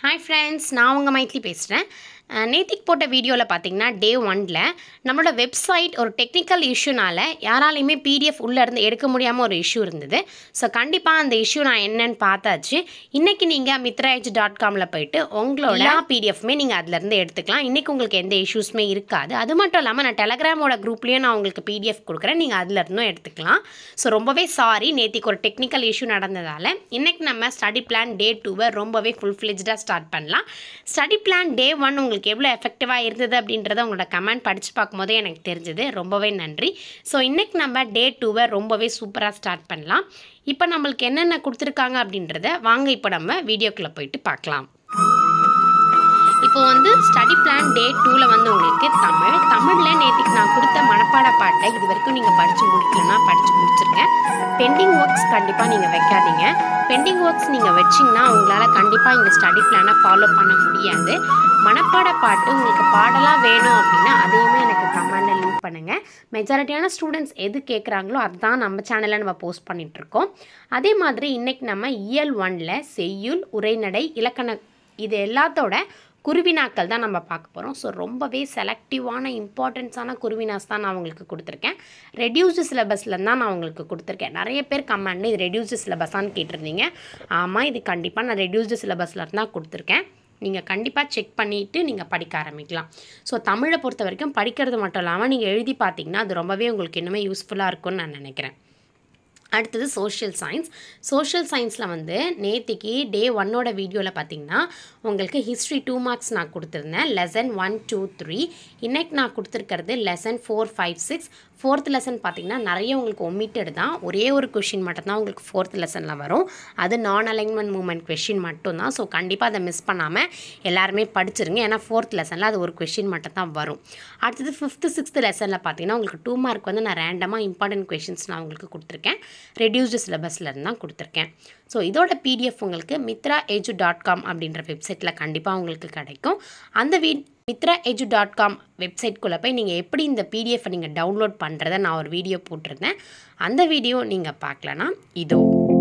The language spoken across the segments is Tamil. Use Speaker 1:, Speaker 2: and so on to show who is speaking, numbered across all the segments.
Speaker 1: ஹாய் ஃப்ரெண்ட்ஸ் நான் உங்கள் மைத்லி பேசுகிறேன் நேத்திக்கு போட்ட வீடியோவில் பார்த்தீங்கன்னா டே ஒனில் நம்மளோட வெப்சைட் ஒரு டெக்னிக்கல் இஷ்யூனால யாராலையுமே பிடிஎஃப் உள்ளேருந்து எடுக்க முடியாமல் ஒரு இஷ்யூ இருந்தது ஸோ கண்டிப்பாக அந்த இஷ்யூ நான் என்னன்னு பார்த்தாச்சு இன்றைக்கி நீங்கள் மித்ராஜ் டாட் காமில் போயிட்டு உங்களோட எல்லா பிடிஎஃப்மே நீங்கள் அதுலேருந்து எடுத்துக்கலாம் இன்றைக்கி உங்களுக்கு எந்த இஷ்யூஸுமே இருக்காது அது மட்டும் இல்லாமல் நான் டெலகிராமோட குரூப்லேயும் நான் உங்களுக்கு பிடிஎஃப் கொடுக்குறேன் நீங்கள் அதுலேருந்தும் எடுத்துக்கலாம் ஸோ ரொம்பவே சாரி நேத்திக்கு ஒரு டெக்னிக்கல் இஷ்யூ நடந்ததால் இன்றைக்கி நம்ம ஸ்டடி பிளான் டே டூவை ரொம்பவே ஃபுல் ஃப்ளெஜ்டாக ஸ்டார்ட் பண்ணலாம் ஸ்டடி பிளான் டே ஒன் உங்களுக்கு எவ்வளோ எஃபெக்டிவாக இருந்தது அப்படின்றத உங்களோட கமெண்ட் படித்து பார்க்கும்போதே எனக்கு தெரிஞ்சது ரொம்பவே நன்றி ஸோ இன்றைக்கி நம்ம டே டூவை ரொம்பவே சூப்பராக ஸ்டார்ட் பண்ணலாம் இப்போ நம்மளுக்கு என்னென்ன கொடுத்துருக்காங்க அப்படின்றத வாங்க இப்போ நம்ம வீடியோக்குள்ளே போயிட்டு பார்க்கலாம் இப்போ வந்து ஸ்டடி பிளான் டே டூவில் வந்து உங்களுக்கு தமிழ் தமிழில் நேற்றுக்கு நான் கொடுத்த மனப்பாட பாட்டை இது வரைக்கும் நீங்கள் படித்து முடிக்கலன்னா படித்து முடிச்சிருங்க பெண்டிங் ஒர்க்ஸ் கண்டிப்பாக நீங்கள் வைக்காதீங்க பெண்டிங் ஒர்க்ஸ் நீங்கள் வச்சிங்கன்னா உங்களால் கண்டிப்பாக இந்த ஸ்டடி பிளானை ஃபாலோ பண்ண முடியாது மனப்பாட பாட்டு உங்களுக்கு பாடலாம் வேணும் அப்படின்னா அதையுமே எனக்கு கமெண்டில் லீவ் பண்ணுங்கள் மெஜாரிட்டியான ஸ்டூடெண்ட்ஸ் எது கேட்குறாங்களோ அதுதான் நம்ம சேனலில் நம்ம போஸ்ட் பண்ணிகிட்ருக்கோம் அதே மாதிரி இன்றைக்கி நம்ம இயல் ஒனில் செய்யுள் உரைநடை இலக்கண இது எல்லாத்தோட குருவினாக்கள் தான் நம்ம பார்க்க போகிறோம் ஸோ ரொம்பவே செலக்டிவான இம்பார்ட்டன்ஸான குருவினாஸ் தான் நான் உங்களுக்கு கொடுத்துருக்கேன் ரெடியூஸ்டு சிலபஸில் தான் நான் உங்களுக்கு கொடுத்துருக்கேன் நிறைய பேர் கமெண்டில் இது ரெடியூஸ்டு சிலபஸான்னு கேட்டிருந்தீங்க ஆமாம் இது கண்டிப்பாக நான் ரெடியூஸ்டு சிலபஸில் தான் கொடுத்துருக்கேன் நீங்கள் கண்டிப்பாக செக் பண்ணிவிட்டு நீங்கள் படிக்க ஆரம்பிக்கலாம் ஸோ தமிழை பொறுத்த வரைக்கும் படிக்கிறது மட்டும் இல்லாமல் நீங்கள் எழுதி பார்த்தீங்கன்னா அது ரொம்பவே உங்களுக்கு இன்னுமே யூஸ்ஃபுல்லாக இருக்கும்னு நான் நினைக்கிறேன் அடுத்தது சோஷியல் சயின்ஸ் சோஷியல் சயின்ஸில் வந்து நேத்திக்கு டே ஒன்னோட வீடியோவில் பார்த்தீங்கன்னா உங்களுக்கு ஹிஸ்ட்ரி டூ மார்க்ஸ் நான் கொடுத்துருந்தேன் லெசன் ஒன் டூ த்ரீ இன்னைக்கு நான் கொடுத்துருக்கிறது lesson four five six fourth lesson பார்த்தீங்கன்னா நிறைய உங்களுக்கு ஒமிட்டட் தான் ஒரே ஒரு கொஷின் மட்டும்தான் உங்களுக்கு ஃபோர்த் லெசனில் வரும் அது நான் அலைன்மெண்ட் மூமெண்ட் கொஷின் மட்டும்தான் ஸோ கண்டிப்பாக அதை மிஸ் பண்ணாமல் எல்லாருமே படிச்சிருங்க ஏன்னா ஃபோர்த் லெசனில் அது ஒரு கொஷின் மட்டும் தான் வரும் அடுத்தது ஃபிஃப்த்து சிக்ஸ்த்து லெசனில் பார்த்தீங்கன்னா உங்களுக்கு டூ மார்க் வந்து நான் ரேண்டமாக இம்பார்ட்டன்ட் கொஷின்ஸ் நான் உங்களுக்கு கொடுத்துருக்கேன் ரெடியூஸ்டு சிலபஸில் இருந்து தான் கொடுத்துருக்கேன் ஸோ இதோட பிடிஎஃப் உங்களுக்கு மித்ரா எஜு டாட் காம் அப்படின்ற வெப்சைட்டில் கண்டிப்பாக உங்களுக்கு கிடைக்கும் அந்த V Mithra edu dot com வெப்சைட்குள்ளே போய் நீங்கள் எப்படி இந்த பிடிஎஃப்பை நீங்கள் டவுன்லோட் பண்ணுறதை நான் ஒரு வீடியோ போட்டிருந்தேன் அந்த வீடியோ நீங்கள் பார்க்கலனா இதோ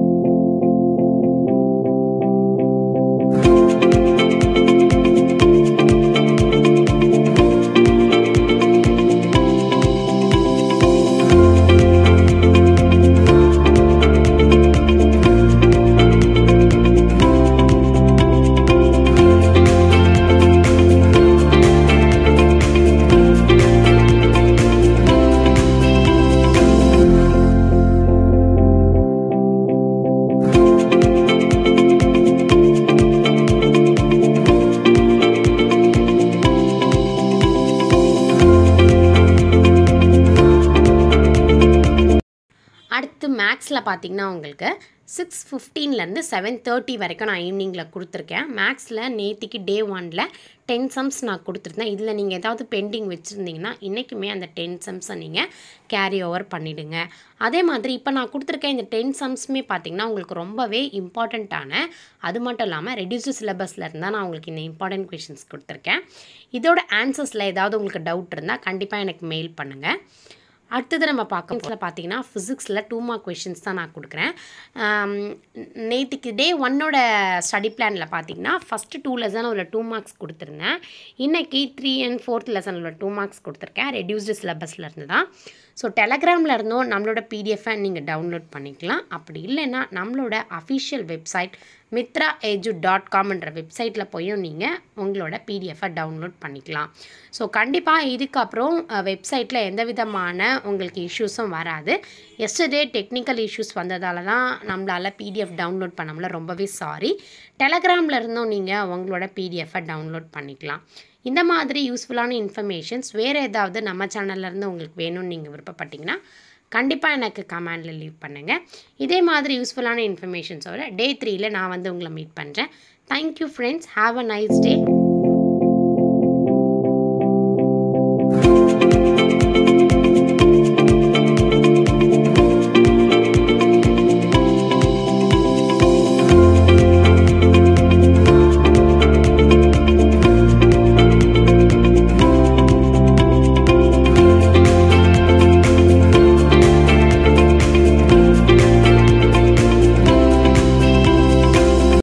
Speaker 1: அடுத்து மேக்ஸில் பார்த்தீங்கன்னா உங்களுக்கு சிக்ஸ் ஃபிஃப்டீன்லேருந்து செவன் தேர்ட்டி வரைக்கும் நான் ஈவினிங்கில் கொடுத்துருக்கேன் மேக்ஸில் நேத்திக்கு டே ஒனில் டென் சம்ஸ் நான் கொடுத்துருந்தேன் இதில் நீங்கள் ஏதாவது பெண்டிங் வச்சுருந்தீங்கன்னா இன்றைக்குமே அந்த டென் சம்ஸை நீங்கள் கேரி ஓவர் பண்ணிவிடுங்க அதே மாதிரி இப்போ நான் கொடுத்துருக்கேன் இந்த டென் சம்ஸுமே பார்த்தீங்கன்னா உங்களுக்கு ரொம்பவே இம்பார்ட்டண்ட்டான அது மட்டும் இல்லாமல் ரெடியூஸ்டு சிலபஸில் இருந்தால் நான் உங்களுக்கு இந்த இம்பார்ட்டன்ட் கொஷின்ஸ் கொடுத்துருக்கேன் இதோட ஆன்சர்ஸில் ஏதாவது உங்களுக்கு டவுட் இருந்தால் கண்டிப்பாக எனக்கு மெயில் பண்ணுங்கள் அடுத்தது நம்ம பார்க்க பார்த்தீங்கன்னா ஃபிசிக்ஸில் டூ மார்க் கொஷின்ஸ் தான் நான் கொடுக்குறேன் நேற்றுக்கு டே ஒன்னோட ஸ்டடி பிளானில் பார்த்தீங்கன்னா ஃபஸ்ட்டு டூ லெசன் ஒரு டூ மார்க்ஸ் கொடுத்துருந்தேன் இன்றைக்கி த்ரீ அண்ட் ஃபோர்த் லெசனில் டூ மார்க்ஸ் கொடுத்துருக்கேன் ரெடியூஸ்டு சிலபஸில் இருந்து தான் ஸோ டெலகிராமில் இருந்தும் நம்மளோட பிடிஎஃபை நீங்கள் டவுன்லோட் பண்ணிக்கலாம் அப்படி இல்லைன்னா நம்மளோட official website Mithra edu dot காம்ன்ற வெப்சைட்டில் போயும் நீங்கள் உங்களோட பிடிஎஃபை டவுன்லோட் பண்ணிக்கலாம் ஸோ கண்டிப்பாக இதுக்கப்புறம் வெப்சைட்டில் எந்த விதமான உங்களுக்கு இஷ்யூஸும் வராது எஸ்டர்டே டெக்னிக்கல் இஷ்யூஸ் வந்ததால தான் நம்மளால் பிடிஎஃப் டவுன்லோட் பண்ண முடியல ரொம்பவே சாரி டெலகிராமில் இருந்தும் நீங்கள் உங்களோட பிடிஎஃபை டவுன்லோட் பண்ணிக்கலாம் இந்த மாதிரி யூஸ்ஃபுல்லான இன்ஃபர்மேஷன்ஸ் வேறு ஏதாவது நம்ம சேனல்லேருந்து உங்களுக்கு வேணும்னு நீங்கள் விருப்பப்பட்டீங்கன்னா கண்டிப்பாக எனக்கு கமெண்டில் லீவ் பண்ணுங்கள் இதே மாதிரி யூஸ்ஃபுல்லான இன்ஃபர்மேஷன்ஸோட டே த்ரீயில் நான் வந்து உங்களை மீட் பண்ணுறேன் thank you friends have a nice day